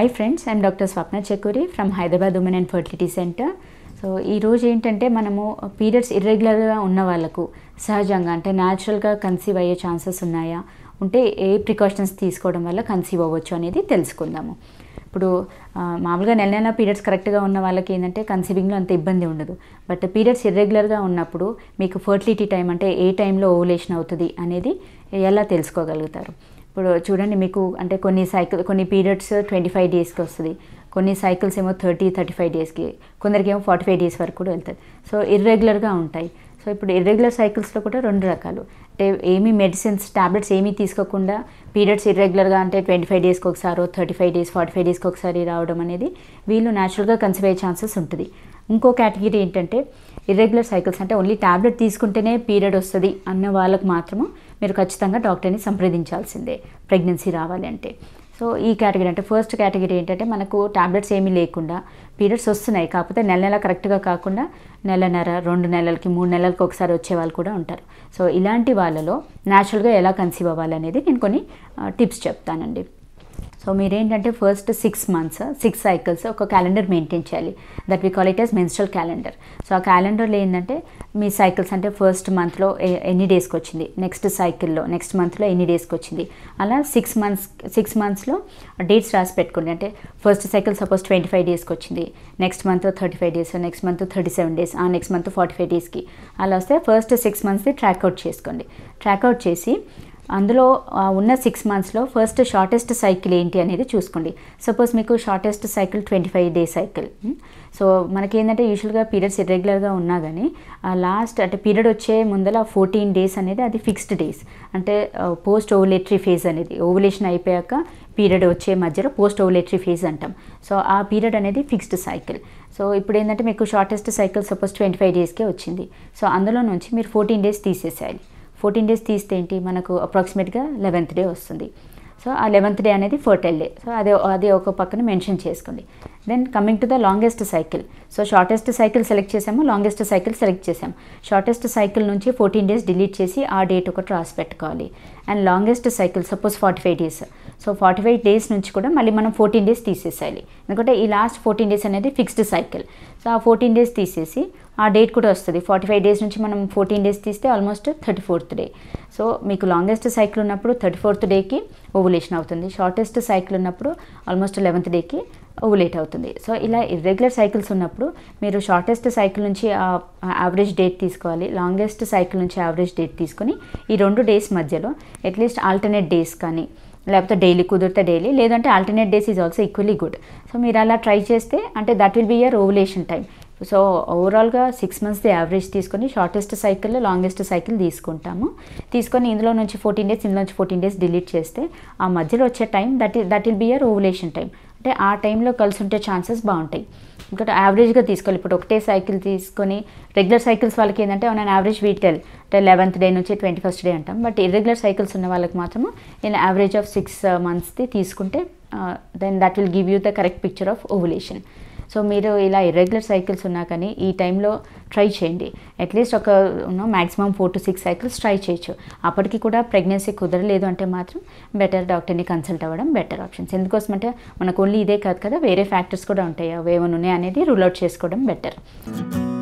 hi friends I'm doctor Swapna Chakuri from Hyderabad women and fertility centre so ఈరోజు ఏంటంటే మనము periods ఇర్రెగ్యులర్గా ఉన్న వాళ్ళకు సహజంగా అంటే న్యాచురల్గా కన్సీవ్ అయ్యే ఛాన్సెస్ ఉన్నాయా ఉంటే ఏ ప్రికాషన్స్ తీసుకోవడం వల్ల కన్సీవ్ అవ్వచ్చు అనేది తెలుసుకుందాము ఇప్పుడు ఆ, మామూలుగా నెల నెల పీరియడ్స్ కరెక్ట్గా ఉన్న వాళ్ళకి ఏంటంటే కన్సీవింగ్లో అంత ఇబ్బంది ఉండదు బట్ పీరియడ్స్ ఇర్రెగ్యులర్గా ఉన్నప్పుడు మీకు ఫర్టిలిటీ టైం అంటే ఏ టైంలో ఓవులేషన్ అవుతుంది అనేది ఎలా తెలుసుకోగలుగుతారు ఇప్పుడు చూడండి మీకు అంటే కొన్ని సైకిల్ కొన్ని పీరియడ్స్ ట్వంటీ ఫైవ్ డేస్కి వస్తుంది కొన్ని సైకిల్స్ ఏమో థర్టీ థర్టీ ఫైవ్ డేస్కి కొందరికి ఏమో ఫార్టీ ఫైవ్ డేస్ వరకు కూడా వెళ్తుంది సో ఇర్రెగ్యులర్గా ఉంటాయి సో ఇప్పుడు ఇర్రెగ్యులర్ సైకిల్స్లో కూడా రెండు రకాలు అంటే ఏమీ మెడిసిన్స్ టాబ్లెట్స్ ఏమీ తీసుకోకుండా పీరియడ్స్ ఇర్రెగ్యులర్గా అంటే ట్వంటీ ఫైవ్ డేస్కి ఒకసారి thirty five days forty five డేస్కి ఒకసారి రావడం అనేది వీళ్ళు న్యాచురల్గా కన్సీవ్ అయ్యే ఛాన్సెస్ ఉంటుంది ఇంకో కేటగిరీ ఏంటంటే ఇర్రెగ్యులర్ సైకిల్స్ అంటే ఓన్లీ టాబ్లెట్ తీసుకుంటేనే పీరియడ్ వస్తుంది అన్న వాళ్ళకు మాత్రము మీరు ఖచ్చితంగా డాక్టర్ని సంప్రదించాల్సిందే ప్రెగ్నెన్సీ రావాలి అంటే సో ఈ కేటగిరీ అంటే ఫస్ట్ కేటగిరీ ఏంటంటే మనకు టాబ్లెట్స్ ఏమీ లేకుండా పీరియడ్స్ వస్తున్నాయి కాకపోతే నెల నెల కరెక్ట్గా కాకుండా నెలన్నర రెండు నెలలకి మూడు నెలలకి ఒకసారి వచ్చే వాళ్ళు కూడా ఉంటారు సో ఇలాంటి వాళ్ళలో న్యాచురల్గా ఎలా కన్సీవ్ అవ్వాలనేది నేను కొన్ని టిప్స్ చెప్తానండి సో మీరేంటంటే first six months six cycles ఒక క్యాలెండర్ మెయింటైన్ చేయాలి that we call it as menstrual calendar so ఆ క్యాలెండర్లో ఏంటంటే మీ సైకిల్స్ అంటే ఫస్ట్ మంత్లో ఎన్ని డేస్కి వచ్చింది నెక్స్ట్ సైకిల్లో నెక్స్ట్ మంత్లో ఎన్ని డేస్కి వచ్చింది అలా సిక్స్ మంత్స్ సిక్స్ మంత్స్లో డేట్స్ రాసి పెట్టుకోండి అంటే first cycle suppose twenty five డేస్కి వచ్చింది next month thirty five days next month thirty seven days ఆ నెక్స్ట్ మంత్ ఫార్టీ ఫైవ్ డేస్కి అలా వస్తే ఫస్ట్ సిక్స్ మంత్స్ది ట్రాక్అవుట్ చేసుకోండి ట్రాక్అవుట్ చేసి అందులో ఆ, ఉన్న సిక్స్ మంత్స్లో ఫస్ట్ షార్టెస్ట్ సైకిల్ ఏంటి అనేది చూసుకోండి సపోజ్ మీకు shortest cycle twenty five day cycle so మనకి ఏంటంటే యూజువల్గా పీరియడ్స్ ఇర్రెగ్యులర్గా ఉన్నా కానీ లాస్ట్ అంటే పీరియడ్ వచ్చే ముందర ఫోర్టీన్ డేస్ అనేది అది ఫిక్స్డ్ డేస్ అంటే పోస్ట్ ఓవులేటరీ ఫేజ్ అనేది ఓవులేషన్ అయిపోయాక పీరియడ్ వచ్చే మధ్యలో పోస్ట్ ఓవులేటరీ ఫేజ్ అంటాం సో ఆ పీరియడ్ అనేది ఫిక్స్డ్ సైకిల్ సో ఇప్పుడు ఏంటంటే మీకు shortest cycle suppose twenty five డేస్కే వచ్చింది సో అందులో నుంచి మీరు ఫోర్టీన్ డేస్ తీసేసేయాలి ఫోర్టీన్ డేస్ తీస్తే ఏంటి మనకు అప్రాక్సిమేట్గా లెవెన్త్ డే వస్తుంది సో ఆ లెవెన్త్ డే అనేది ఫర్టైల్ డే సో అదే అదే ఒక పక్కన మెన్షన్ చేసుకోండి then coming to the longest cycle so shortest cycle select చేసాము లాంగెస్ట్ సైకిల్ సెలెక్ట్ చేసాం షార్టెస్ట్ సైకిల్ నుంచి ఫోర్టీన్ డేస్ డిలీట్ చేసి ఆ డేట్ ఒకటి రాసి పెట్టుకోవాలి and longest cycle suppose forty five days so forty five days నుంచి కూడా మళ్ళీ మనం ఫోర్టీన్ డేస్ తీసేసేయాలి ఎందుకంటే ఈ లాస్ట్ ఫోర్టీన్ డేస్ అనేది ఫిక్స్డ్ సైకిల్ సో ఆ ఫోర్టీన్ డేస్ తీసేసి ఆ డేట్ కూడా వస్తుంది ఫార్టీ ఫైవ్ డేస్ నుంచి మనం ఫోర్టీన్ డేస్ తీస్తే almost thirty fourth day so మీకు లాంగెస్ట్ సైకిల్ ఉన్నప్పుడు థర్టీ ఫోర్త్ డేకి ఓవులేషన్ అవుతుంది షార్టెస్ట్ సైకిల్ ఉన్నప్పుడు ఆల్మోస్ట్ లెవెన్త్ డేకి ఓవులేట్ అవుతుంది సో ఇలా ఇర్రెగ్యులర్ సైకిల్స్ ఉన్నప్పుడు మీరు షార్టెస్ట్ సైకిల్ నుంచి యావరేజ్ డేట్ తీసుకోవాలి లాంగెస్ట్ సైకిల్ నుంచి యావరేజ్ డేట్ తీసుకొని ఈ రెండు డేస్ మధ్యలో అట్లీస్ట్ ఆల్టర్నేట్ డేస్ కానీ లేకపోతే డైలీ కుదిరితే డైలీ లేదంటే alternate days is also equally good so మీరు అలా ట్రై చేస్తే అంటే that will be your ovulation time so ఓవరాల్గా సిక్స్ మంత్స్ది యావరేజ్ తీసుకొని షార్టెస్ట్ సైకిల్ లాంగెస్ట్ సైకిల్ తీసుకుంటాము తీసుకొని ఇందులో నుంచి ఫోర్టీన్ డేస్ ఇందులో నుంచి ఫోర్టీన్ డేస్ డిలీట్ చేస్తే ఆ మధ్యలో వచ్చే time that that will be your ovulation time అంటే ఆ టైంలో కలిసి ఉంటే ఛాన్సెస్ బాగుంటాయి ఇంకా యావరేజ్గా తీసుకోవాలి ఇప్పుడు ఒకటే సైకిల్ తీసుకొని రెగ్యులర్ సైకిల్స్ వాళ్ళకి ఏంటంటే నేను యావరేజ్ వీటెల్ అంటే లెవెన్త్ డే నుంచి ట్వంటీ ఫస్ట్ డే అంటాం బట్ ఇర్రెగ్యులర్ సైకిల్స్ ఉన్న వాళ్ళకి మాత్రము నేను యావరేజ్ ఆఫ్ సిక్స్ మంత్స్ది తీసుకుంటే then that will give you the correct picture of ovulation so మీరు ఇలా ఇర్రెగ్యులర్ సైకిల్స్ ఉన్నా కానీ ఈ టైంలో ట్రై చేయండి అట్లీస్ట్ ఒక maximum four to six cycles try చేయొచ్చు అప్పటికి కూడా ప్రెగ్నెన్సీ కుదరలేదు అంటే మాత్రం బెటర్ డాక్టర్ని కన్సల్ట్ అవ్వడం బెటర్ ఆప్షన్స్ ఎందుకోసం అంటే మనకు ఓన్లీ ఇదే కాదు కదా వేరే ఫ్యాక్టర్స్ కూడా ఉంటాయి అవి ఏమైనా ఉన్నాయి అనేది రూల్ అవుట్ చేసుకోవడం బెటర్